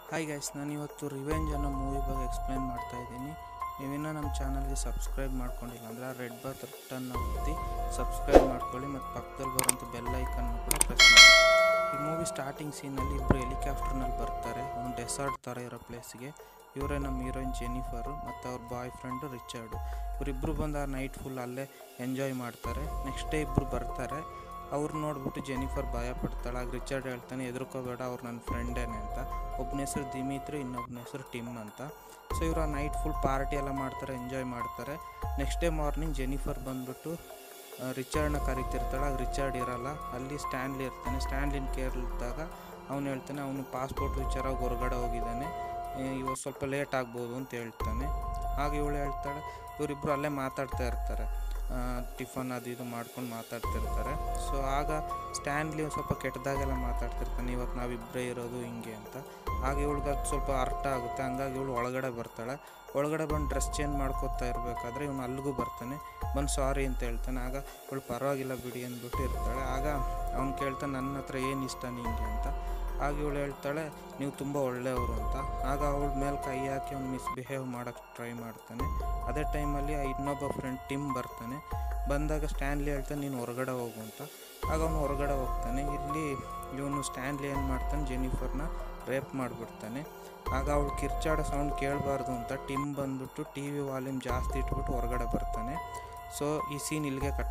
hi guys ನಾನು ಇವತ್ತು revenge ಅನ್ನೋ ಮೂವಿ ಬಗ್ಗೆ ಎಕ್ಸ್ಪ್ಲೈನ್ ಮಾಡ್ತಾ ಇದ್ದೀನಿ ನೀವಿನ್ನೂ ನಮ್ಮ ಚಾನಲ್ಗೆ ಸಬ್ಸ್ಕ್ರೈಬ್ ಮಾಡ್ಕೊಂಡಿಲ್ಲ ಅಂದರೆ ರೆಡ್ ಬತ್ ರಿಟರ್ನ್ ಒತ್ತಿ ಸಬ್ಸ್ಕ್ರೈಬ್ ಮಾಡ್ಕೊಳ್ಳಿ ಮತ್ತು ಪಕ್ಕದಲ್ಲಿ ಬರೋಂಥ ಬೆಲ್ ಐಕನ್ನು ಕೂಡ ಪ್ರೆಸ್ ಮಾಡಿ ಈ ಮೂವಿ ಸ್ಟಾರ್ಟಿಂಗ್ ಸೀನಲ್ಲಿ ಇಬ್ಬರು ಹೆಲಿಕಾಪ್ಟರ್ನಲ್ಲಿ ಬರ್ತಾರೆ ಒಂದು ಡೆಸಾರ್ಟ್ ಥರ ಇರೋ ಪ್ಲೇಸ್ಗೆ ಇವರೇ ನಮ್ಮ ಹೀರೋಯಿನ್ ಜೆನಿಫರು ಮತ್ತು ಅವ್ರ ಬಾಯ್ ಫ್ರೆಂಡು ರಿಚರ್ಡು ಇವರಿಬ್ಬರು ಬಂದು ಆ ನೈಟ್ ಫುಲ್ ಅಲ್ಲೇ ಎಂಜಾಯ್ ಮಾಡ್ತಾರೆ ನೆಕ್ಸ್ಟ್ ಡೇ ಇಬ್ಬರು ಬರ್ತಾರೆ ಅವ್ರು ನೋಡ್ಬಿಟ್ಟು ಜೆನಿಫರ್ ಭಯ ಪಡ್ತಾಳೆ ಆಗ ರಿಚರ್ಡ್ ಹೇಳ್ತಾನೆ ಎದುರ್ಕೋಬೇಡ ಅವ್ರು ನನ್ನ ಫ್ರೆಂಡೇನೆ ಅಂತ ಒಬ್ಬನ ಹೆಸರು ದಿಮಿತ್ರಿ ಇನ್ನೊಬ್ಬನ ಹೆಸರು ಟಿಮ್ ಅಂತ ಸೊ ಇವರು ಆ ನೈಟ್ ಫುಲ್ ಪಾರ್ಟಿ ಎಲ್ಲ ಮಾಡ್ತಾರೆ ಎಂಜಾಯ್ ಮಾಡ್ತಾರೆ ನೆಕ್ಸ್ಟ್ ಡೇ ಮಾರ್ನಿಂಗ್ ಜೆನಿಫರ್ ಬಂದ್ಬಿಟ್ಟು ಆ, ರಿಚರ್ಡ್ನ ಕರಿತಿರ್ತಾಳೆ ಆಗ ರಿಚರ್ಡ್ ಇರಲ್ಲ ಅಲ್ಲಿ ಸ್ಟ್ಯಾನ್ಲಿ ಇರ್ತಾನೆ ಸ್ಟ್ಯಾನ್ಲಿನ ಕೇರ್ಲಿದ್ದಾಗ ಅವನು ಹೇಳ್ತಾನೆ ಅವನು ಪಾಸ್ಪೋರ್ಟ್ ವಿಚಾರವಾಗಿ ಹೊರಗಡೆ ಹೋಗಿದ್ದಾನೆ ಇವಾಗ ಸ್ವಲ್ಪ ಲೇಟ್ ಆಗ್ಬೋದು ಅಂತ ಹೇಳ್ತಾನೆ ಆಗ ಇವಳು ಹೇಳ್ತಾಳೆ ಇವರಿಬ್ಬರು ಅಲ್ಲೇ ಮಾತಾಡ್ತಾ ಇರ್ತಾರೆ ಆ, ಟಿಫನ್ ಅದು ಇದು ಮಾಡ್ಕೊಂಡು ಮಾತಾಡ್ತಿರ್ತಾರೆ ಸೊ ಆಗ ಸ್ಟ್ಯಾನ್ಲಿ ಒಂದು ಸ್ವಲ್ಪ ಕೆಟ್ಟದಾಗೆಲ್ಲ ಮಾತಾಡ್ತಿರ್ತಾನೆ ಇವತ್ತು ನಾವಿಬ್ಬರೇ ಇರೋದು ಹಿಂಗೆ ಅಂತ ಆಗ ಇವಳಿಗೆ ಅದು ಸ್ವಲ್ಪ ಅರ್ಥ ಆಗುತ್ತೆ ಹಂಗಾಗಿ ಇವಳು ಒಳಗಡೆ ಬರ್ತಾಳೆ ಒಳಗಡೆ ಬಂದು ಡ್ರೆಸ್ ಚೇಂಜ್ ಮಾಡ್ಕೋತಾ ಇರಬೇಕಾದ್ರೆ ಇವನು ಅಲ್ಲಿಗೂ ಬರ್ತಾನೆ ಬಂದು ಸಾರಿ ಅಂತ ಹೇಳ್ತಾನೆ ಆಗ ಇವಳು ಪರವಾಗಿಲ್ಲ ಬಿಡಿ ಅಂದ್ಬಿಟ್ಟು ಇರ್ತಾಳೆ ಆಗ ಅವ್ನು ಕೇಳ್ತಾನೆ ನನ್ನ ಹತ್ರ ಏನು ಇಷ್ಟ ನಿಂಗೆ ಅಂತ ಆಗ ಇವಳು ಹೇಳ್ತಾಳೆ ನೀವು ತುಂಬ ಒಳ್ಳೆಯವರು ಅಂತ ಆಗ ಅವಳ ಮೇಲೆ ಕೈ ಹಾಕಿ ಅವ್ನು ಮಿಸ್ಬಿಹೇವ್ ಮಾಡೋಕ್ಕೆ ಟ್ರೈ ಮಾಡ್ತಾನೆ ಅದೇ ಟೈಮಲ್ಲಿ ಆ ಇನ್ನೊಬ್ಬ ಫ್ರೆಂಡ್ ಟಿಮ್ ಬರ್ತಾನೆ ಬಂದಾಗ ಸ್ಟ್ಯಾನ್ಲಿ ಹೇಳ್ತಾನೆ ನೀನು ಹೊರಗಡೆ ಹೋಗು ಅಂತ ಆಗ ಅವನು ಹೊರಗಡೆ ಹೋಗ್ತಾನೆ ಇಲ್ಲಿ ಇವನು ಸ್ಟ್ಯಾನ್ಲಿ ಏನು ಮಾಡ್ತಾನೆ ಜೆನಿಫರ್ನ ರೇಪ್ ಮಾಡಿಬಿಡ್ತಾನೆ ಆಗ ಅವಳು ಕಿರ್ಚಾಡೋ ಸೌಂಡ್ ಕೇಳಬಾರ್ದು ಅಂತ ಟಿಮ್ ಬಂದ್ಬಿಟ್ಟು ಟಿ ವಿ ವಾಲ್ಯೂಮ್ ಜಾಸ್ತಿ ಇಟ್ಬಿಟ್ಟು ಹೊರಗಡೆ ಬರ್ತಾನೆ ಸೊ ಈ ಸೀನ್ ಇಲ್ಲಿಗೆ ಕಟ್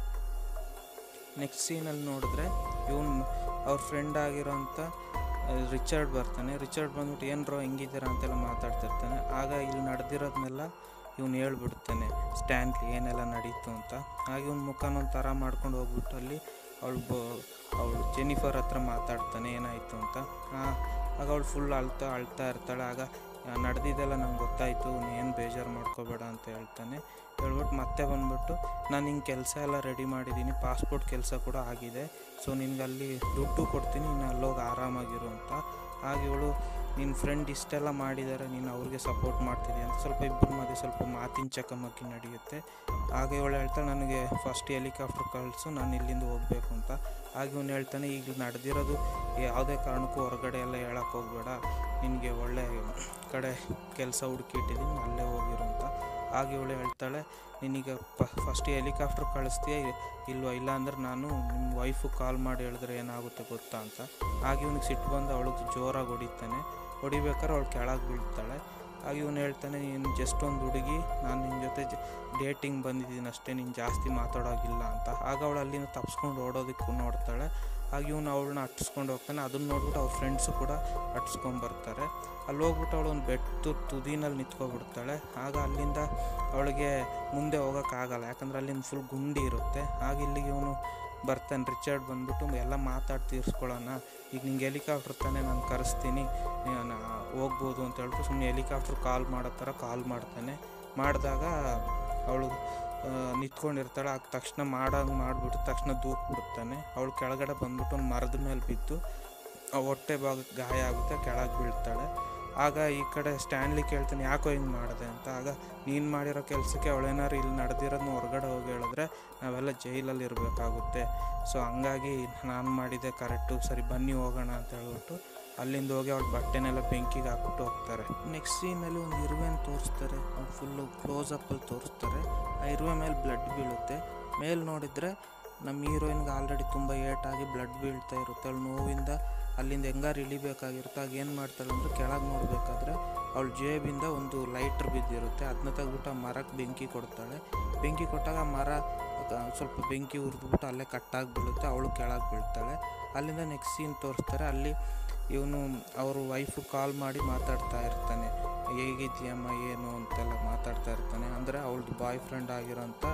ನೆಕ್ಸ್ಟ್ ಸೀನಲ್ಲಿ ನೋಡಿದ್ರೆ ಇವನು ಅವ್ರ ಫ್ರೆಂಡ್ ಆಗಿರೋಂಥ ರಿಚರ್ಡ್ ಬರ್ತಾನೆ ರಿಚರ್ಡ್ ಬಂದ್ಬಿಟ್ಟು ಏನರೋ ಹೆಂಗಿದ್ದೀರಾ ಅಂತೆಲ್ಲ ಮಾತಾಡ್ತಿರ್ತಾನೆ ಆಗ ಇಲ್ಲಿ ನಡೆದಿರೋದನ್ನೆಲ್ಲ ಇವನು ಹೇಳ್ಬಿಡ್ತಾನೆ ಸ್ಟ್ಯಾನ್ಲಿ ಏನೆಲ್ಲ ನಡೀತು ಅಂತ ಆಗ ಇವನ ಮುಖನ ಒಂಥರ ಮಾಡ್ಕೊಂಡು ಹೋಗ್ಬಿಟ್ಟು ಅಲ್ಲಿ ಅವಳು ಬ ಅವಳು ಜೆನಿಫರ್ ಹತ್ರ ಮಾತಾಡ್ತಾನೆ ಏನಾಯಿತು ಅಂತ ಆ- ಆಗ ಅವಳು ಫುಲ್ ಅಳ್ತಾ ಅಳ್ತಾ ಇರ್ತಾಳೆ ಆಗ ನಡೆದಿದ್ದೆಲ್ಲ ನಂಗೆ ಗೊತ್ತಾಯಿತು ಏನು ಬೇಜಾರು ಮಾಡ್ಕೋಬೇಡ ಅಂತ ಹೇಳ್ತಾನೆ ಹೇಳ್ಬಿಟ್ಟು ಮತ್ತೆ ಬಂದ್ಬಿಟ್ಟು ನಾನು ಹಿಂಗೆ ಕೆಲಸ ಎಲ್ಲ ರೆಡಿ ಮಾಡಿದ್ದೀನಿ ಪಾಸ್ಪೋರ್ಟ್ ಕೆಲಸ ಕೂಡ ಆಗಿದೆ ಸೊ ನಿನ್ಗೆ ಅಲ್ಲಿ ದುಡ್ಡು ಕೊಡ್ತೀನಿ ನೀನು ಅಲ್ಲೋಗಿ ಆರಾಮಾಗಿರು ಅಂತ ಹಾಗೆ ಇವಳು ನಿನ್ನ ಫ್ರೆಂಡ್ ಇಷ್ಟೆಲ್ಲ ಮಾಡಿದ್ದಾರೆ ನೀನು ಅವ್ರಿಗೆ ಸಪೋರ್ಟ್ ಮಾಡ್ತಿದ್ದೆ ಅಂತ ಸ್ವಲ್ಪ ಇಬ್ಬರ ಮಧ್ಯೆ ಸ್ವಲ್ಪ ಮಾತಿನ ಚಕಮಕಿ ನಡೆಯುತ್ತೆ ಆಗ ಇವಳು ಹೇಳ್ತಾಳೆ ನನಗೆ ಫಸ್ಟ್ ಹೆಲಿಕಾಪ್ಟರ್ ಕಳಿಸು ನಾನು ಇಲ್ಲಿಂದ ಹೋಗಬೇಕು ಅಂತ ಹಾಗೆ ಇವನು ಹೇಳ್ತಾನೆ ಈಗ ನಡೆದಿರೋದು ಯಾವುದೇ ಕಾರಣಕ್ಕೂ ಹೊರಗಡೆ ಎಲ್ಲ ಹೇಳಕ್ಕೆ ಹೋಗಬೇಡ ನಿನಗೆ ಒಳ್ಳೆ ಕಡೆ ಕೆಲಸ ಹುಡುಕಿಟ್ಟಿದ್ದೀನಿ ಅಲ್ಲೇ ಹೋಗಿರು ಅಂತ ಹಾಗೆ ಇವಳು ಹೇಳ್ತಾಳೆ ನಿನಗೆ ಪ ಫಸ್ಟ್ ಹೆಲಿಕಾಪ್ಟರ್ ಕಳಿಸ್ತೀಯ ಇಲ್ವಾ ಇಲ್ಲ ಅಂದ್ರೆ ನಾನು ನಿಮ್ಮ ವೈಫು ಕಾಲ್ ಮಾಡಿ ಹೇಳಿದ್ರೆ ಏನಾಗುತ್ತೆ ಗೊತ್ತಾ ಅಂತ ಹಾಗೆ ಇವನಿಗೆ ಸಿಟ್ಟು ಬಂದು ಅವಳಿಗೆ ಜೋರಾಗಿ ಹೊಡಿತಾನೆ ಹೊಡಿಬೇಕಾದ್ರೆ ಅವಳು ಕೆಳಗೆ ಬೀಳ್ತಾಳೆ ಹಾಗೆ ಇವನು ಹೇಳ್ತಾನೆ ನೀನು ಜಸ್ಟ್ ಒಂದು ಹುಡುಗಿ ನಾನು ನಿನ್ನ ಜೊತೆ ಜ ಡೇಟಿಂಗ್ ಬಂದಿದ್ದೀನಿ ಅಷ್ಟೇ ನೀನು ಜಾಸ್ತಿ ಮಾತಾಡೋಗಿಲ್ಲ ಅಂತ ಆಗ ಅವಳು ಅಲ್ಲಿಂದ ತಪ್ಸ್ಕೊಂಡು ಓಡೋದಕ್ಕೂ ನೋಡ್ತಾಳೆ ಹಾಗೆ ಇವನು ಅವಳನ್ನ ಅಟ್ಟಿಸ್ಕೊಂಡು ಹೋಗ್ತಾನೆ ಅದನ್ನ ನೋಡ್ಬಿಟ್ಟು ಅವ್ರ ಫ್ರೆಂಡ್ಸು ಕೂಡ ಅಟ್ಟಿಸ್ಕೊಂಡು ಬರ್ತಾರೆ ಅಲ್ಲಿ ಹೋಗ್ಬಿಟ್ಟು ಅವಳು ಒಂದು ಬೆಟ್ಟು ತುದಿನಲ್ಲಿ ನಿಂತ್ಕೊಬಿಡ್ತಾಳೆ ಆಗ ಅಲ್ಲಿಂದ ಅವಳಿಗೆ ಮುಂದೆ ಹೋಗೋಕ್ಕಾಗಲ್ಲ ಯಾಕಂದ್ರೆ ಅಲ್ಲಿಂದ ಫುಲ್ ಗುಂಡಿ ಇರುತ್ತೆ ಆಗ ಇಲ್ಲಿಗೆ ಇವನು ಬರ್ತಾನೆ ರಿಚರ್ಡ್ ಬಂದ್ಬಿಟ್ಟು ಎಲ್ಲ ಮಾತಾಡಿ ತೀರಿಸ್ಕೊಳ್ಳೋಣ ಈಗ ನಿಂಗೆ ಹೆಲಿಕಾಪ್ಟರ್ ತಾನೇ ನಾನು ಕರೆಸ್ತೀನಿ ನೀನು ಹೋಗ್ಬೋದು ಅಂತ ಹೇಳ್ಬಿಟ್ಟು ಸುಮ್ಮನೆ ಹೆಲಿಕಾಪ್ಟರ್ ಕಾಲ್ ಮಾಡೋ ಥರ ಕಾಲ್ ಮಾಡ್ತಾನೆ ಮಾಡಿದಾಗ ಅವಳು ನಿಂತ್ಕೊಂಡಿರ್ತಾಳೆ ಆಗ ತಕ್ಷಣ ಮಾಡಂಗೆ ಮಾಡಿಬಿಟ್ಟು ತಕ್ಷಣ ದೂಕ್ಬಿಡ್ತಾನೆ ಅವಳು ಕೆಳಗಡೆ ಬಂದ್ಬಿಟ್ಟು ಒಂದು ಮರದ ಮೇಲೆ ಬಿದ್ದು ಆ ಹೊಟ್ಟೆ ಭಾಗಕ್ಕೆ ಗಾಯ ಆಗುತ್ತೆ ಕೆಳಗೆ ಬೀಳ್ತಾಳೆ ಆಗ ಈ ಕಡೆ ಸ್ಟ್ಯಾನ್ಲಿ ಕೇಳ್ತಾನೆ ಯಾಕೋ ಹಿಂಗೆ ಮಾಡಿದೆ ಅಂತ ಆಗ ನೀನು ಮಾಡಿರೋ ಕೆಲಸಕ್ಕೆ ಅವಳೇನಾರು ಇಲ್ಲಿ ನಡೆದಿರೋದನ್ನ ಹೊರಗಡೆ ಹೋಗಿ ಹೇಳಿದ್ರೆ ನಾವೆಲ್ಲ ಜೈಲಲ್ಲಿ ಇರಬೇಕಾಗುತ್ತೆ ಸೊ ಹಂಗಾಗಿ ನಾನು ಮಾಡಿದೆ ಕರೆಕ್ಟು ಸರಿ ಬನ್ನಿ ಹೋಗೋಣ ಅಂತ ಹೇಳ್ಬಿಟ್ಟು ಅಲ್ಲಿಂದ ಹೋಗಿ ಅವ್ಳ ಬಟ್ಟೆನೆಲ್ಲ ಬೆಂಕಿಗೆ ಹಾಕ್ಬಿಟ್ಟು ಹೋಗ್ತಾರೆ ನೆಕ್ಸ್ಟ್ ಸೀನಲ್ಲಿ ಒಂದು ಇರುವೆನ ತೋರಿಸ್ತಾರೆ ಫುಲ್ಲು ಕ್ಲೋಸಪ್ಪಲ್ಲಿ ತೋರಿಸ್ತಾರೆ ಆ ಇರುವೆ ಮೇಲೆ ಬ್ಲಡ್ ಬೀಳುತ್ತೆ ಮೇಲೆ ನೋಡಿದರೆ ನಮ್ಮ ಹೀರೋಯಿನ್ಗೆ ಆಲ್ರೆಡಿ ತುಂಬ ಏಟಾಗಿ ಬ್ಲಡ್ ಬೀಳ್ತಾ ಇರುತ್ತೆ ಅವಳು ನೋವಿಂದ ಅಲ್ಲಿಂದ ಹೆಂಗಾರು ಇಳಿಬೇಕಾಗಿರುತ್ತೆ ಆಗ ಏನು ಮಾಡ್ತಾಳೆ ಅಂದರೆ ಕೆಳಗೆ ನೋಡಬೇಕಾದ್ರೆ ಅವಳ ಜೇಬಿಂದ ಒಂದು ಲೈಟ್ರ್ ಬಿದ್ದಿರುತ್ತೆ ಅದನ್ನ ತೆಗ್ಬಿಟ್ಟು ಆ ಮರಕ್ಕೆ ಬೆಂಕಿ ಕೊಡ್ತಾಳೆ ಬೆಂಕಿ ಕೊಟ್ಟಾಗ ಆ ಮರ ಅದ ಸ್ವಲ್ಪ ಬೆಂಕಿ ಉರಿದ್ಬಿಟ್ಟು ಅಲ್ಲೇ ಕಟ್ಟಾಗಿ ಬೀಳುತ್ತೆ ಅವಳು ಕೆಳಗೆ ಬೀಳ್ತಾಳೆ ಅಲ್ಲಿಂದ ನೆಕ್ಸ್ಟ್ ಸೀನ್ ತೋರಿಸ್ತಾರೆ ಅಲ್ಲಿ ಇವನು ಅವರು ವೈಫು ಕಾಲ್ ಮಾಡಿ ಮಾತಾಡ್ತಾ ಇರ್ತಾನೆ ಹೇಗಿದ್ಯಮ್ಮ ಏನು ಅಂತೆಲ್ಲ ಮಾತಾಡ್ತಾ ಇರ್ತಾನೆ ಅಂದರೆ ಅವಳದು ಬಾಯ್ ಫ್ರೆಂಡ್ ಆಗಿರೋಂಥ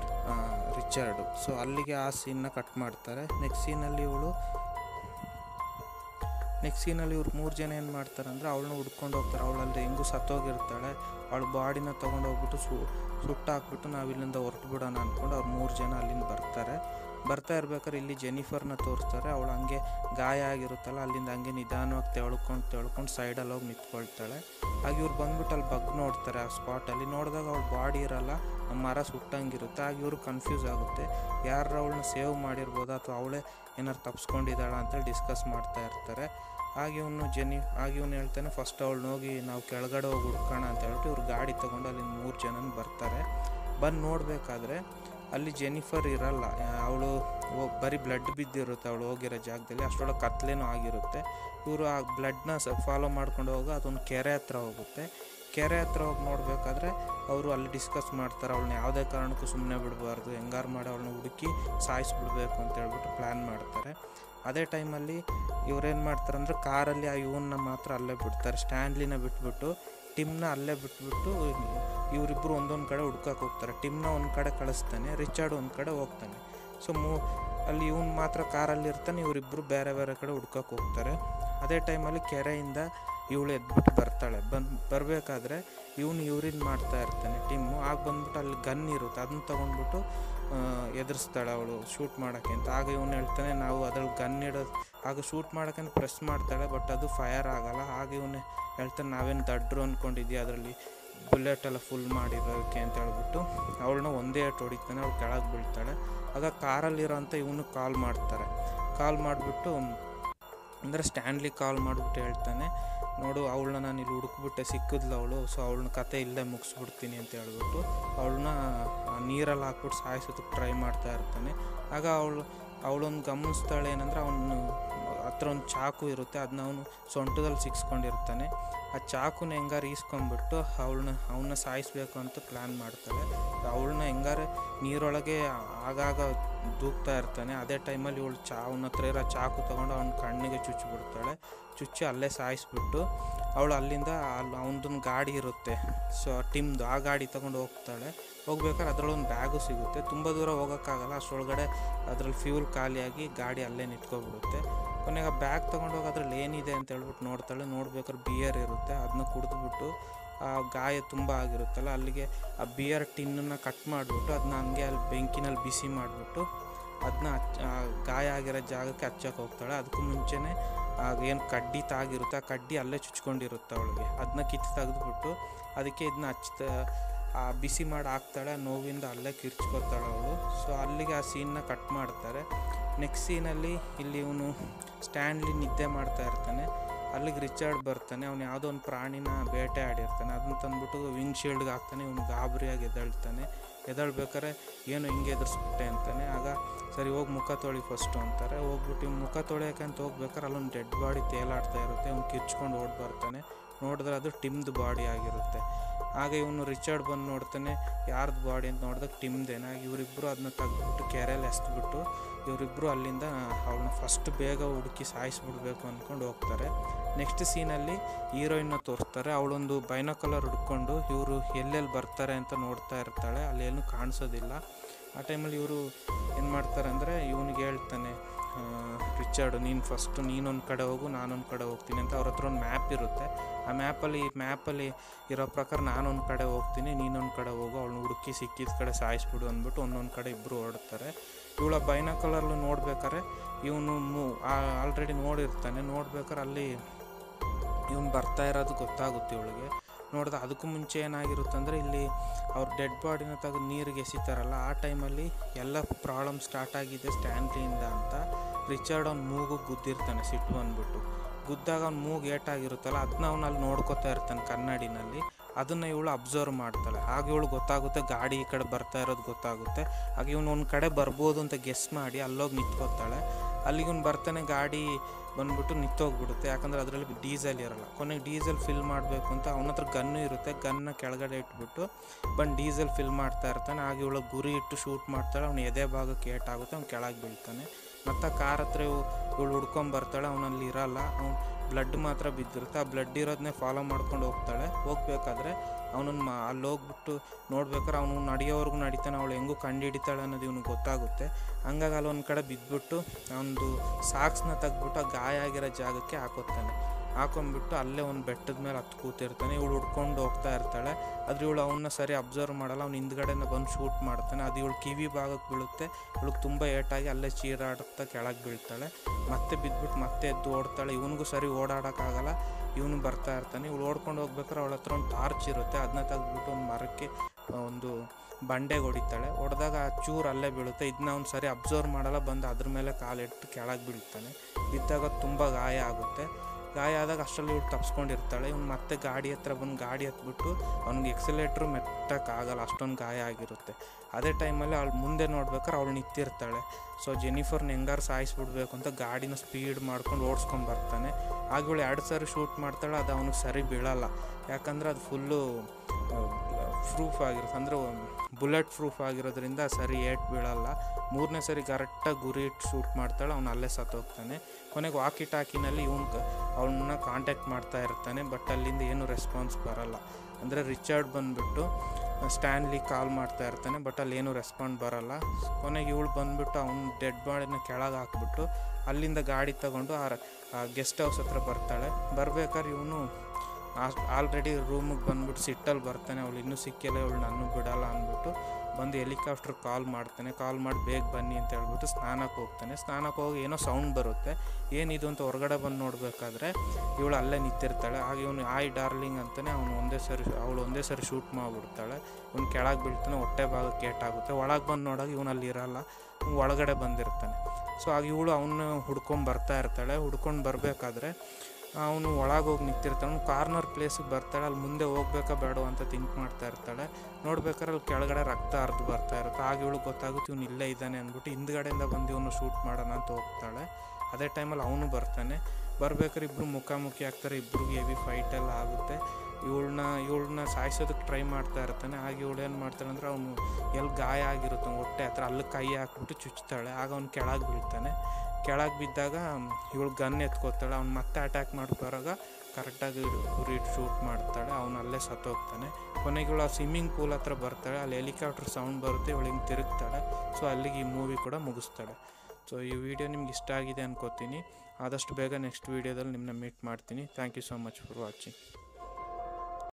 ರಿಚರ್ಡು ಸೊ ಅಲ್ಲಿಗೆ ಆ ಸೀನ್ನ ಕಟ್ ಮಾಡ್ತಾರೆ ನೆಕ್ಸ್ಟ್ ಸೀನಲ್ಲಿ ಇವಳು ನೆಕ್ಸ್ಟ್ ಸೀನಲ್ಲಿ ಇವ್ರು ಮೂರು ಜನ ಏನು ಮಾಡ್ತಾರೆ ಅಂದರೆ ಅವಳನ್ನ ಹುಡ್ಕೊಂಡು ಹೋಗ್ತಾರೆ ಅವಳಲ್ಲಿ ಹೆಂಗೂ ಸತ್ತೋಗಿರ್ತಾಳೆ ಅವಳ ಬಾಡಿನ ತೊಗೊಂಡು ಹೋಗ್ಬಿಟ್ಟು ಸು ಸುಟ್ಟು ಹಾಕ್ಬಿಟ್ಟು ನಾವು ಇಲ್ಲಿಂದ ಹೊರಟು ಬಿಡೋಣ ಅಂದ್ಕೊಂಡು ಅವ್ರು ಮೂರು ಜನ ಅಲ್ಲಿಂದ ಬರ್ತಾರೆ ಬರ್ತಾ ಇರ್ಬೇಕಾದ್ರೆ ಇಲ್ಲಿ ಜೆನಿಫರ್ನ ತೋರಿಸ್ತಾರೆ ಅವಳು ಹಂಗೆ ಗಾಯ ಆಗಿರುತ್ತಲ್ಲ ಅಲ್ಲಿಂದ ಹಂಗೆ ನಿಧಾನವಾಗಿ ತೆಳ್ಕೊಂಡು ತೆಳ್ಕೊಂಡು ಸೈಡಲ್ಲಿ ಹೋಗಿ ನಿಂತ್ಕೊಳ್ತಾಳೆ ಆಗ ಇವ್ರು ಬಂದ್ಬಿಟ್ಟು ಅಲ್ಲಿ ಬಗ್ ನೋಡ್ತಾರೆ ಆ ಸ್ಪಾಟಲ್ಲಿ ನೋಡಿದಾಗ ಅವಳ ಬಾಡಿ ಇರಲ್ಲ ಆ ಮರ ಸುಟ್ಟಂಗಿರುತ್ತೆ ಆಗ ಇವರು ಕನ್ಫ್ಯೂಸ್ ಆಗುತ್ತೆ ಯಾರು ಅವಳನ್ನ ಸೇವ್ ಮಾಡಿರ್ಬೋದಾ ಅಥವಾ ಅವಳೇ ಏನಾರು ತಪ್ಸ್ಕೊಂಡಿದ್ದಾಳ ಅಂತೇಳಿ ಡಿಸ್ಕಸ್ ಮಾಡ್ತಾ ಇರ್ತಾರೆ ಆಗ ಇವನು ಜೆನಿ ಆಗ ಇವನು ಹೇಳ್ತಾನೆ ಫಸ್ಟ್ ಅವಳನ್ನ ಹೋಗಿ ನಾವು ಕೆಳಗಡೆ ಹೋಗಿ ಹುಡ್ಕೋಣ ಅಂತ ಹೇಳ್ಬಿಟ್ಟು ಇವ್ರು ಗಾಡಿ ತೊಗೊಂಡು ಅಲ್ಲಿ ಮೂರು ಜನ ಬರ್ತಾರೆ ಬಂದು ನೋಡಬೇಕಾದ್ರೆ ಅಲ್ಲಿ ಜೆನಿಫರ್ ಇರಲ್ಲ ಅವಳು ಬರೀ ಬ್ಲಡ್ ಬಿದ್ದಿರುತ್ತೆ ಅವಳು ಹೋಗಿರೋ ಜಾಗದಲ್ಲಿ ಅಷ್ಟರೊಳಗೆ ಕತ್ಲೇನೂ ಆಗಿರುತ್ತೆ ಇವರು ಆ ಬ್ಲಡ್ನ ಸ ಫಾಲೋ ಮಾಡ್ಕೊಂಡು ಹೋಗಿ ಅದೊಂದು ಕೆರೆ ಹತ್ರ ಹೋಗುತ್ತೆ ಕೆರೆ ಹತ್ರ ಹೋಗಿ ನೋಡಬೇಕಾದ್ರೆ ಅವರು ಅಲ್ಲಿ ಡಿಸ್ಕಸ್ ಮಾಡ್ತಾರೆ ಅವಳನ್ನ ಯಾವುದೇ ಕಾರಣಕ್ಕೂ ಸುಮ್ಮನೆ ಬಿಡಬಾರ್ದು ಹೆಂಗಾರು ಮಾಡಿ ಅವಳನ್ನ ಹುಡುಕಿ ಸಾಯಿಸ್ಬಿಡ್ಬೇಕು ಅಂತ ಹೇಳ್ಬಿಟ್ಟು ಪ್ಲ್ಯಾನ್ ಮಾಡ್ತಾರೆ ಅದೇ ಟೈಮಲ್ಲಿ ಇವ್ರೇನು ಮಾಡ್ತಾರೆ ಅಂದರೆ ಕಾರಲ್ಲಿ ಆ ಇವನ್ನ ಮಾತ್ರ ಅಲ್ಲೇ ಬಿಡ್ತಾರೆ ಸ್ಟ್ಯಾನ್ಲಿನ ಬಿಟ್ಬಿಟ್ಟು ಟಿಮ್ನ ಅಲ್ಲೇ ಬಿಟ್ಬಿಟ್ಟು ಇವರಿಬ್ಬರು ಒಂದೊಂದು ಕಡೆ ಹುಡ್ಕಕ್ಕೆ ಹೋಗ್ತಾರೆ ಟಿಮ್ನ ಒಂದು ಕಡೆ ಕಳಿಸ್ತಾನೆ ರಿಚರ್ಡ್ ಒಂದು ಕಡೆ ಹೋಗ್ತಾನೆ ಸೊ ಮೂ ಅಲ್ಲಿ ಇವನು ಮಾತ್ರ ಕಾರಲ್ಲಿ ಇರ್ತಾನೆ ಇವರಿಬ್ಬರು ಬೇರೆ ಬೇರೆ ಕಡೆ ಹುಡ್ಕಕ್ಕೆ ಹೋಗ್ತಾರೆ ಅದೇ ಟೈಮಲ್ಲಿ ಕೆರೆಯಿಂದ ಇವಳು ಎದ್ಬಿಟ್ಟು ಬರ್ತಾಳೆ ಬಂದು ಬರಬೇಕಾದ್ರೆ ಇವನು ಯೂರಿನ್ ಮಾಡ್ತಾ ಇರ್ತಾನೆ ಟಿಮ್ಮು ಆಗ ಬಂದ್ಬಿಟ್ಟು ಅಲ್ಲಿ ಗನ್ ಇರುತ್ತೆ ಅದನ್ನ ತೊಗೊಂಡ್ಬಿಟ್ಟು ಎದುರಿಸ್ತಾಳೆ ಅವಳು ಶೂಟ್ ಮಾಡೋಕ್ಕೆ ಅಂತ ಆಗ ಇವನು ಹೇಳ್ತಾನೆ ನಾವು ಅದ್ರಲ್ಲಿ ಗನ್ ಇಡೋದು ಆಗ ಶೂಟ್ ಮಾಡೋಕ್ಕೆ ಪ್ರೆಸ್ ಮಾಡ್ತಾಳೆ ಬಟ್ ಅದು ಫೈರ್ ಆಗಲ್ಲ ಆಗ ಇವನು ಹೇಳ್ತಾನೆ ನಾವೇನು ದಡ್ರು ಅಂದ್ಕೊಂಡಿದ್ವಿ ಅದರಲ್ಲಿ ಬುಲೆಟ್ ಎಲ್ಲ ಫುಲ್ ಮಾಡಿರೋಕ್ಕೆ ಅಂತ ಹೇಳ್ಬಿಟ್ಟು ಅವಳನ್ನ ಒಂದೇ ಏಟು ಹೊಡಿತಾನೆ ಅವಳು ಕೆಳಗೆ ಬೀಳ್ತಾಳೆ ಆಗ ಕಾರಲ್ಲಿರೋಂಥ ಇವನು ಕಾಲ್ ಮಾಡ್ತಾರೆ ಕಾಲ್ ಮಾಡಿಬಿಟ್ಟು ಅಂದರೆ ಸ್ಟ್ಯಾನ್ಲಿ ಕಾಲ್ ಮಾಡಿಬಿಟ್ಟು ಹೇಳ್ತಾನೆ ನೋಡು ಅವಳನ್ನ ನಾನು ಇಲ್ಲಿ ಹುಡುಕ್ಬಿಟ್ಟೆ ಸಿಕ್ಕಿದ್ಲು ಅವಳು ಸೊ ಅವಳನ್ನ ಕತೆ ಇಲ್ಲೇ ಮುಗಿಸ್ಬಿಡ್ತೀನಿ ಅಂತ ಹೇಳ್ಬಿಟ್ಟು ಅವಳನ್ನ ನೀರಲ್ಲಿ ಹಾಕ್ಬಿಟ್ಟು ಸಾಯಿಸೋದಕ್ಕೆ ಟ್ರೈ ಮಾಡ್ತಾ ಇರ್ತಾನೆ ಆಗ ಅವಳು ಅವಳೊಂದು ಗಮನಿಸ್ತಾಳೆ ಏನಂದ್ರೆ ಅವನು ಹತ್ರ ಒಂದು ಚಾಕು ಇರುತ್ತೆ ಅದನ್ನ ಅವನು ಸೊಂಟದಲ್ಲಿ ಸಿಕ್ಸ್ಕೊಂಡಿರ್ತಾನೆ ಆ ಚಾಕುನ ಹೆಂಗಾರು ಈಸ್ಕೊಂಡ್ಬಿಟ್ಟು ಅವಳನ್ನ ಅವನ್ನ ಸಾಯಿಸ್ಬೇಕು ಅಂತ ಪ್ಲ್ಯಾನ್ ಮಾಡ್ತಾಳೆ ಅವಳನ್ನ ಹೆಂಗಾರೆ ನೀರೊಳಗೆ ಆಗಾಗ ದೂಕ್ತಾ ಇರ್ತಾನೆ ಅದೇ ಟೈಮಲ್ಲಿ ಇವಳು ಚಾ ಅವನ ಹತ್ರ ಇರೋ ಚಾಕು ತೊಗೊಂಡು ಅವ್ನ ಕಣ್ಣಿಗೆ ಚುಚ್ಚಿಬಿಡ್ತಾಳೆ ಚುಚ್ಚಿ ಅಲ್ಲೇ ಸಾಯಿಸ್ಬಿಟ್ಟು ಅವಳು ಅಲ್ಲಿಂದ ಅಲ್ಲಿ ಅವನದೊಂದು ಗಾಡಿ ಇರುತ್ತೆ ಸೊ ಟಿಮ್ದು ಆ ಗಾಡಿ ತೊಗೊಂಡು ಹೋಗ್ತಾಳೆ ಹೋಗ್ಬೇಕಾದ್ರೆ ಅದರಲ್ಲೊಂದು ಬ್ಯಾಗು ಸಿಗುತ್ತೆ ತುಂಬ ದೂರ ಹೋಗೋಕ್ಕಾಗಲ್ಲ ಅಷ್ಟರೊಳಗಡೆ ಅದ್ರಲ್ಲಿ ಫ್ಯೂಲ್ ಖಾಲಿಯಾಗಿ ಗಾಡಿ ಅಲ್ಲೇ ನಿಂತ್ಕೊಬಿಡುತ್ತೆ ಕೊನೆಗೆ ಬ್ಯಾಗ್ ತೊಗೊಂಡೋಗಿ ಅದ್ರಲ್ಲಿ ಏನಿದೆ ಅಂತ ಹೇಳ್ಬಿಟ್ಟು ನೋಡ್ತಾಳೆ ನೋಡ್ಬೇಕಾದ್ರೆ ಬಿಯರ್ ಇರುತ್ತೆ ಅದನ್ನ ಕುಡಿದ್ಬಿಟ್ಟು ಆ ಗಾಯ ತುಂಬ ಆಗಿರುತ್ತಲ್ಲ ಅಲ್ಲಿಗೆ ಆ ಬಿಯರ್ ಟಿನ್ನನ್ನು ಕಟ್ ಮಾಡಿಬಿಟ್ಟು ಅದನ್ನ ಹಂಗೆ ಅಲ್ಲಿ ಬೆಂಕಿನಲ್ಲಿ ಬಿಸಿ ಮಾಡಿಬಿಟ್ಟು ಅದನ್ನ ಗಾಯ ಆಗಿರೋ ಜಾಗಕ್ಕೆ ಹಚ್ಚಕ್ಕೆ ಹೋಗ್ತಾಳೆ ಅದಕ್ಕೂ ಮುಂಚೆನೇ ಆಗ ಏನು ಕಡ್ಡಿ ತಾಗಿರುತ್ತೆ ಆ ಕಡ್ಡಿ ಅಲ್ಲೇ ಚುಚ್ಕೊಂಡಿರುತ್ತೆ ಅವಳಿಗೆ ಅದನ್ನ ಕಿತ್ತು ತೆಗೆದ್ಬಿಟ್ಟು ಅದಕ್ಕೆ ಇದನ್ನ ಹಚ್ತ ಆ ಬಿಸಿ ಮಾಡಿ ಹಾಕ್ತಾಳೆ ಆ ನೋವಿಂದ ಅಲ್ಲೇ ಕಿರ್ಚ್ಕೊತಾಳೆ ಅವಳು ಸೊ ಅಲ್ಲಿಗೆ ಆ ಸೀನ್ನ ಕಟ್ ಮಾಡ್ತಾರೆ ನೆಕ್ಸ್ಟ್ ಸೀನಲ್ಲಿ ಇಲ್ಲಿ ಇವನು ಸ್ಟ್ಯಾನ್ಲಿ ನಿದ್ದೆ ಮಾಡ್ತಾ ಇರ್ತಾನೆ ಅಲ್ಲಿಗೆ ರಿಚರ್ಡ್ ಬರ್ತಾನೆ ಅವ್ನು ಯಾವುದೋ ಒಂದು ಪ್ರಾಣಿನ ಬೇಟೆ ಆಡಿರ್ತಾನೆ ಅದನ್ನ ತಂದ್ಬಿಟ್ಟು ವಿಂಗ್ ಶೀಲ್ಡ್ಗೆ ಹಾಕ್ತಾನೆ ಇವ್ನು ಗಾಬರಿಯಾಗಿ ಎದ್ದೇಳ್ತಾನೆ ಎದ್ದೇಳ್ಬೇಕಾರೆ ಏನು ಹಿಂಗೆ ಎದುರಿಸ್ಬಿಟ್ಟೆ ಅಂತಾನೆ ಆಗ ಸರಿ ಹೋಗಿ ಮುಖ ತೊಳಿ ಫಸ್ಟು ಅಂತಾರೆ ಹೋಗ್ಬಿಟ್ಟು ಇವ್ನು ಮುಖ ತೊಳೆಯೋಕೆ ಅಂತ ಹೋಗ್ಬೇಕಾರೆ ಅಲ್ಲೊಂದು ಡೆಡ್ ಬಾಡಿ ತೇಲಾಡ್ತಾ ಇರುತ್ತೆ ಅವ್ನು ಕಿರ್ಚ್ಕೊಂಡು ಓಡ್ ಬರ್ತಾನೆ ನೋಡಿದ್ರೆ ಅದು ಟಿಮ್ದು ಬಾಡಿ ಆಗಿರುತ್ತೆ ಆಗ ಇವನು ರಿಚರ್ಡ್ ಬಂದು ನೋಡ್ತಾನೆ ಯಾರ್ದು ಬಾಡಿ ಅಂತ ನೋಡಿದಾಗ ಟಿಮ್ದೇನ ಇವರಿಬ್ಬರು ಅದನ್ನ ತೆಗೆದ್ಬಿಟ್ಟು ಕೆರೆಯಲ್ಲಿ ಎಸ್ದ್ಬಿಟ್ಟು ಇವರಿಬ್ಬರು ಅಲ್ಲಿಂದ ಅವಳನ್ನ ಫಸ್ಟ್ ಬೇಗ ಹುಡುಕಿ ಸಾಯಿಸ್ಬಿಡ್ಬೇಕು ಅಂದ್ಕೊಂಡು ಹೋಗ್ತಾರೆ ನೆಕ್ಸ್ಟ್ ಸೀನಲ್ಲಿ ಹೀರೋಯಿನ್ನ ತೋರಿಸ್ತಾರೆ ಅವಳೊಂದು ಬೈನಕಲರ್ ಹುಡ್ಕೊಂಡು ಇವರು ಎಲ್ಲೆಲ್ಲಿ ಬರ್ತಾರೆ ಅಂತ ನೋಡ್ತಾ ಇರ್ತಾಳೆ ಅಲ್ಲಿ ಏನೂ ಕಾಣಿಸೋದಿಲ್ಲ ಆ ಟೈಮಲ್ಲಿ ಇವರು ಏನು ಮಾಡ್ತಾರೆ ಅಂದರೆ ಇವನಿಗೆ ಹೇಳ್ತಾನೆ ರಿಚರ್ಡ್ ನೀನು ಫಸ್ಟು ನೀನೊಂದು ಕಡೆ ಹೋಗು ನಾನೊಂದು ಕಡೆ ಹೋಗ್ತೀನಿ ಅಂತ ಅವ್ರ ಹತ್ರ ಒಂದು ಮ್ಯಾಪ್ ಇರುತ್ತೆ ಆ ಮ್ಯಾಪಲ್ಲಿ ಮ್ಯಾಪಲ್ಲಿ ಇರೋ ಪ್ರಕಾರ ನಾನೊಂದು ಕಡೆ ಹೋಗ್ತೀನಿ ನೀನೊಂದು ಕಡೆ ಹೋಗು ಅವಳನ್ನ ಹುಡುಕಿ ಸಿಕ್ಕಿದ ಕಡೆ ಸಾಯಿಸ್ಬಿಡು ಅಂದ್ಬಿಟ್ಟು ಒಂದೊಂದು ಕಡೆ ಇಬ್ಬರು ಓಡ್ತಾರೆ ಇವಳ ಬೈನಕಲರ್ಲು ನೋಡ್ಬೇಕಾರೆ ಇವನು ಮೂ ಆಲ್ರೆಡಿ ನೋಡಿರ್ತಾನೆ ನೋಡ್ಬೇಕಾರೆ ಅಲ್ಲಿ ಇವನು ಬರ್ತಾ ಇರೋದು ಗೊತ್ತಾಗುತ್ತೆ ಇವಳಿಗೆ ನೋಡಿದ ಅದಕ್ಕೂ ಮುಂಚೆ ಏನಾಗಿರುತ್ತೆ ಅಂದರೆ ಇಲ್ಲಿ ಅವ್ರ ಡೆಡ್ ಬಾಡಿನ ತೆಗೆದು ನೀರಿಗೆ ಎಸಿತಾರಲ್ಲ ಆ ಟೈಮಲ್ಲಿ ಎಲ್ಲ ಪ್ರಾಬ್ಲಮ್ ಸ್ಟಾರ್ಟ್ ಆಗಿದೆ ಸ್ಟ್ಯಾನ್ಲಿಯಿಂದ ಅಂತ ರಿಚರ್ಡ್ ಅವ್ನ ಮೂಗು ಗುದ್ದಿರ್ತಾನೆ ಸಿಟ್ಟು ಬಂದ್ಬಿಟ್ಟು ಗುದ್ದಾಗ ಅವ್ನ ಮೂಗು ಏಟಾಗಿರುತ್ತಲ್ಲ ಅದನ್ನ ಅವ್ನು ಅಲ್ಲಿ ನೋಡ್ಕೋತಾ ಇರ್ತಾನೆ ಕನ್ನಡಿನಲ್ಲಿ ಅದನ್ನು ಇವಳು ಅಬ್ಸರ್ವ್ ಮಾಡ್ತಾಳೆ ಆಗ ಇವಳು ಗೊತ್ತಾಗುತ್ತೆ ಗಾಡಿ ಈ ಕಡೆ ಬರ್ತಾ ಇರೋದು ಗೊತ್ತಾಗುತ್ತೆ ಆಗ ಇವನು ಒಂದು ಕಡೆ ಬರ್ಬೋದು ಅಂತ ಗೆಸ್ ಮಾಡಿ ಅಲ್ಲೋಗಿ ನಿಂತ್ಕೋತಾಳೆ ಅಲ್ಲಿಗೆ ಇವ್ನು ಬರ್ತಾನೆ ಗಾಡಿ ಬಂದ್ಬಿಟ್ಟು ನಿಂತೋಗ್ಬಿಡುತ್ತೆ ಯಾಕಂದ್ರೆ ಅದರಲ್ಲಿ ಡೀಸೆಲ್ ಇರಲ್ಲ ಕೊನೆಗೆ ಡೀಸೆಲ್ ಫಿಲ್ ಮಾಡಬೇಕು ಅಂತ ಅವನ ಹತ್ರ ಗನ್ನು ಇರುತ್ತೆ ಗನ್ನ ಕೆಳಗಡೆ ಇಟ್ಬಿಟ್ಟು ಬಂದು ಡೀಸೆಲ್ ಫಿಲ್ ಮಾಡ್ತಾ ಇರ್ತಾನೆ ಆಗ ಇವಳು ಗುರಿ ಇಟ್ಟು ಶೂಟ್ ಮಾಡ್ತಾಳೆ ಅವ್ನು ಎದೆ ಭಾಗಕ್ಕೆ ಏಟಾಗುತ್ತೆ ಅವ್ನು ಕೆಳಗೆ ಬೀಳ್ತಾನೆ ಮತ್ತು ಕಾರ್ ಹತ್ರ ಇವಳು ಹುಡ್ಕೊಂಬರ್ತಾಳೆ ಅವನಲ್ಲಿ ಇರಲ್ಲ ಅವ್ನು ಬ್ಲಡ್ ಮಾತ್ರ ಬಿದ್ದಿರುತ್ತೆ ಆ ಬ್ಲಡ್ ಇರೋದನ್ನೇ ಫಾಲೋ ಮಾಡ್ಕೊಂಡು ಹೋಗ್ತಾಳೆ ಹೋಗ್ಬೇಕಾದ್ರೆ ಅವನನ್ನು ಮಾ ಅಲ್ಲಿ ಹೋಗ್ಬಿಟ್ಟು ನೋಡ್ಬೇಕಾದ್ರೆ ಅವನು ನಡೆಯೋವರೆಗೂ ನಡಿತಾನೆ ಅವಳು ಹೆಂಗೂ ಕಂಡು ಹಿಡಿತಾಳೆ ಅನ್ನೋದು ಇವ್ನಿಗೆ ಗೊತ್ತಾಗುತ್ತೆ ಹಂಗಾಗಿ ಅಲ್ಲಿ ಒಂದು ಕಡೆ ಬಿದ್ದುಬಿಟ್ಟು ಅವನದು ಸಾಕ್ಸ್ನ ತೆಗ್ದ್ಬಿಟ್ಟು ಆ ಗಾಯ ಆಗಿರೋ ಜಾಗಕ್ಕೆ ಹಾಕೋತಾನೆ ಹಾಕೊಂಡ್ಬಿಟ್ಟು ಅಲ್ಲೇ ಒಂದು ಬೆಟ್ಟದ ಮೇಲೆ ಹತ್ತು ಕೂತಿರ್ತಾನೆ ಇವಳು ಹುಡ್ಕೊಂಡು ಹೋಗ್ತಾ ಇರ್ತಾಳೆ ಆದರೆ ಇವಳು ಅವನ್ನ ಸರಿ ಅಬ್ಸರ್ವ್ ಮಾಡಲ್ಲ ಅವ್ನು ಹಿಂದ್ಗಡೆಯಿಂದ ಬಂದು ಶೂಟ್ ಮಾಡ್ತಾನೆ ಅದು ಇವಳು ಕಿವಿ ಭಾಗಕ್ಕೆ ಬೀಳುತ್ತೆ ಇವಳಿಗೆ ತುಂಬ ಏಟಾಗಿ ಅಲ್ಲೇ ಚೀರಾಡುತ್ತಾ ಕೆಳಗೆ ಬೀಳ್ತಾಳೆ ಮತ್ತೆ ಬಿದ್ದುಬಿಟ್ಟು ಮತ್ತೆ ಎದ್ದು ಓಡ್ತಾಳೆ ಇವನಿಗೂ ಸರಿ ಓಡಾಡೋಕ್ಕಾಗಲ್ಲ ಇವನು ಬರ್ತಾ ಇರ್ತಾನೆ ಇವಳು ಓಡ್ಕೊಂಡು ಹೋಗ್ಬೇಕಾದ್ರೆ ಅವಳ ಹತ್ರ ಒಂದು ಟಾರ್ಚ್ ಇರುತ್ತೆ ಅದನ್ನ ತೆಗೆದ್ಬಿಟ್ಟು ಒಂದು ಮರಕ್ಕೆ ಆ, ಒಂದು ಬಂಡೆಗೆ ಹೊಡಿತಾಳೆ ಹೊಡೆದಾಗ ಆ ಚೂರು ಅಲ್ಲೇ ಬೀಳುತ್ತೆ ಇದನ್ನ ಅವ್ನು ಸರಿ ಅಬ್ಸರ್ವ್ ಮಾಡಲ್ಲ ಬಂದು ಅದ್ರ ಮೇಲೆ ಕಾಲಿಟ್ಟು ಕೆಳಗೆ ಬೀಳ್ತಾನೆ ಬಿದ್ದಾಗ ತುಂಬ ಗಾಯ ಆಗುತ್ತೆ ಗಾಯ ಆದಾಗ ಅಷ್ಟರಲ್ಲಿ ಇವಳು ತಪ್ಸ್ಕೊಂಡಿರ್ತಾಳೆ ಇವ್ನು ಮತ್ತೆ ಗಾಡಿ ಹತ್ರ ಬಂದು ಗಾಡಿ ಹತ್ಬಿಟ್ಟು ಅವ್ನಿಗೆ ಎಕ್ಸಲೇಟ್ರು ಮೆಟ್ಟಕ್ಕಾಗಲ್ಲ ಅಷ್ಟೊಂದು ಗಾಯ ಆಗಿರುತ್ತೆ ಅದೇ ಟೈಮಲ್ಲಿ ಅವಳು ಮುಂದೆ ನೋಡ್ಬೇಕಾದ್ರೆ ಅವಳು ನಿಂತಿರ್ತಾಳೆ ಸೊ ಜೆನಿಫರ್ನ ಹೆಂಗಾರು ಸಾಯಿಸ್ಬಿಡ್ಬೇಕು ಅಂತ ಗಾಡಿನ ಸ್ಪೀಡ್ ಮಾಡ್ಕೊಂಡು ಓಡಿಸ್ಕೊಂಡು ಬರ್ತಾನೆ ಆಗ ಇವಳು ಎರಡು ಸಾರಿ ಶೂಟ್ ಮಾಡ್ತಾಳೆ ಅದು ಅವನಿಗೆ ಸರಿ ಬೀಳಲ್ಲ ಯಾಕಂದ್ರೆ ಅದು ಫುಲ್ಲು ಪ್ರೂಫ್ ಆಗಿರುತ್ತೆ ಅಂದರೆ ಬುಲೆಟ್ ಪ್ರೂಫ್ ಆಗಿರೋದ್ರಿಂದ ಸರಿ ಏಟ್ ಬೀಳಲ್ಲ ಮೂರನೇ ಸರಿ ಕರೆಕ್ಟಾಗಿ ಗುರಿ ಇಟ್ಟು ಶೂಟ್ ಮಾಡ್ತಾಳೆ ಅವ್ನು ಅಲ್ಲೇ ಸತ್ತೋಗ್ತಾನೆ ಕೊನೆಗೆ ವಾಕಿ ಟಾಕಿನಲ್ಲಿ ಇವನು ಅವನ್ನ ಕಾಂಟ್ಯಾಕ್ಟ್ ಮಾಡ್ತಾ ಇರ್ತಾನೆ ಬಟ್ ಅಲ್ಲಿಂದ ಏನು ರೆಸ್ಪಾನ್ಸ್ ಬರಲ್ಲ ಅಂದರೆ ರಿಚರ್ಡ್ ಬಂದುಬಿಟ್ಟು ಸ್ಟ್ಯಾನ್ಲಿ ಕಾಲ್ ಮಾಡ್ತಾ ಇರ್ತಾನೆ ಬಟ್ ಅಲ್ಲಿ ಏನೂ ರೆಸ್ಪಾಂಡ್ ಬರಲ್ಲ ಕೊನೆಗೆ ಇವಳು ಬಂದುಬಿಟ್ಟು ಅವ್ನು ಡೆಡ್ ಬಾಡಿನ ಕೆಳಗೆ ಹಾಕ್ಬಿಟ್ಟು ಅಲ್ಲಿಂದ ಗಾಡಿ ತಗೊಂಡು ಆ ಗೆಸ್ಟ್ ಹೌಸ್ ಹತ್ರ ಬರ್ತಾಳೆ ಬರ್ಬೇಕಾದ್ರೆ ಇವನು ಆಲ್ರೆಡಿ ರೂಮಿಗೆ ಬಂದ್ಬಿಟ್ಟು ಸಿಟ್ಟಲ್ಲಿ ಬರ್ತಾನೆ ಅವಳು ಇನ್ನೂ ಸಿಕ್ಕಿಲ್ಲ ಇವಳು ನಾನು ಬಿಡಲ್ಲ ಅಂದ್ಬಿಟ್ಟು ಬಂದು ಹೆಲಿಕಾಪ್ಟರ್ ಕಾಲ್ ಮಾಡ್ತಾನೆ ಕಾಲ್ ಮಾಡಿ ಬೇಗ ಬನ್ನಿ ಅಂತ ಹೇಳ್ಬಿಟ್ಟು ಸ್ನಾನಕ್ಕೆ ಹೋಗ್ತಾನೆ ಸ್ನಾನಕ್ಕೆ ಹೋಗಿ ಏನೋ ಸೌಂಡ್ ಬರುತ್ತೆ ಏನಿದು ಅಂತ ಹೊರಗಡೆ ಬಂದು ನೋಡಬೇಕಾದ್ರೆ ಇವಳು ಅಲ್ಲೇ ನಿಂತಿರ್ತಾಳೆ ಆಗ ಇವನು ಆಯ್ ಡಾರ್ಲಿಂಗ್ ಅಂತಾನೆ ಅವನು ಒಂದೇ ಸರಿ ಅವಳು ಒಂದೇ ಸರಿ ಶೂಟ್ ಮಾಡಿಬಿಡ್ತಾಳೆ ಇವ್ನು ಕೆಳಗೆ ಬೀಳ್ತಾನೆ ಹೊಟ್ಟೆ ಭಾಗ ಕೇಟಾಗುತ್ತೆ ಒಳಗೆ ಬಂದು ನೋಡಾಗ ಇವನು ಅಲ್ಲಿ ಇರಲ್ಲ ಇವ್ನು ಒಳಗಡೆ ಬಂದಿರ್ತಾನೆ ಸೊ ಆಗ ಇವಳು ಅವನ್ನ ಹುಡ್ಕೊಂಡು ಬರ್ತಾ ಇರ್ತಾಳೆ ಹುಡ್ಕೊಂಡು ಬರಬೇಕಾದ್ರೆ ಅವನು ಒಳಗೆ ಹೋಗಿ ನಿಂತಿರ್ತಾನೆ ಕಾರ್ನರ್ ಪ್ಲೇಸಿಗೆ ಬರ್ತಾಳೆ ಅಲ್ಲಿ ಮುಂದೆ ಹೋಗ್ಬೇಕಾ ಬೇಡ ಅಂತ ಥಿಂಕ್ ಮಾಡ್ತಾ ಇರ್ತಾಳೆ ನೋಡ್ಬೇಕಾದ್ರೆ ಅಲ್ಲಿ ಕೆಳಗಡೆ ರಕ್ತ ಹರಿದು ಬರ್ತಾ ಇರುತ್ತೆ ಆಗ ಇವಳು ಗೊತ್ತಾಗುತ್ತೆ ಇವ್ನು ಇಲ್ಲೇ ಇದ್ದಾನೆ ಅಂದ್ಬಿಟ್ಟು ಹಿಂದ್ಗಡೆಯಿಂದ ಬಂದು ಇವನು ಶೂಟ್ ಮಾಡೋಣ ಅಂತ ಹೋಗ್ತಾಳೆ ಅದೇ ಟೈಮಲ್ಲಿ ಅವನು ಬರ್ತಾನೆ ಬರ್ಬೇಕಾದ್ರೆ ಇಬ್ಬರು ಮುಖಾಮುಖಿ ಆಗ್ತಾರೆ ಇಬ್ರಿಗೆ ಹೆವಿ ಫೈಟ್ ಎಲ್ಲ ಆಗುತ್ತೆ ಇವಳನ್ನ ಇವಳನ್ನ ಸಾಯಿಸೋದಕ್ಕೆ ಟ್ರೈ ಮಾಡ್ತಾ ಇರ್ತಾನೆ ಆಗ ಇವಳು ಏನು ಮಾಡ್ತಾಳೆ ಅಂದರೆ ಅವನು ಎಲ್ಲಿ ಗಾಯ ಆಗಿರುತ್ತೆ ಹೊಟ್ಟೆ ಹತ್ರ ಅಲ್ಲಿ ಕೈ ಹಾಕ್ಬಿಟ್ಟು ಚುಚ್ತಾಳೆ ಆಗ ಅವ್ನು ಕೆಳಗೆ ಬೀಳ್ತಾನೆ ಕೆಳಗೆ ಬಿದ್ದಾಗ ಇವಳು ಗನ್ ಎತ್ಕೋತಾಳೆ ಅವ್ನು ಮತ್ತೆ ಅಟ್ಯಾಕ್ ಮಾಡಿ ಬರಾಗ ಕರೆಕ್ಟಾಗಿ ಗುರಿ ಶೂಟ್ ಮಾಡ್ತಾಳೆ ಅವನು ಅಲ್ಲೇ ಸತ್ತೋಗ್ತಾನೆ ಕೊನೆಗೆ ಇವಳು ಆ ಸ್ವಿಮ್ಮಿಂಗ್ ಪೂಲ್ ಹತ್ರ ಬರ್ತಾಳೆ ಅಲ್ಲಿ ಹೆಲಿಕಾಪ್ಟರ್ ಸೌಂಡ್ ಬರುತ್ತೆ ಇವಳು ಹಿಂಗೆ ತಿರುಗ್ತಾಳೆ ಸೊ ಅಲ್ಲಿಗೆ ಈ ಮೂವಿ ಕೂಡ ಮುಗಿಸ್ತಾಳೆ ಸೊ ಈ ವಿಡಿಯೋ ನಿಮ್ಗೆ ಇಷ್ಟ ಆಗಿದೆ ಅನ್ಕೋತೀನಿ ಆದಷ್ಟು ಬೇಗ ನೆಕ್ಸ್ಟ್ ವೀಡಿಯೋದಲ್ಲಿ ನಿಮ್ಮನ್ನ ಮೀಟ್ ಮಾಡ್ತೀನಿ thank you so much for watching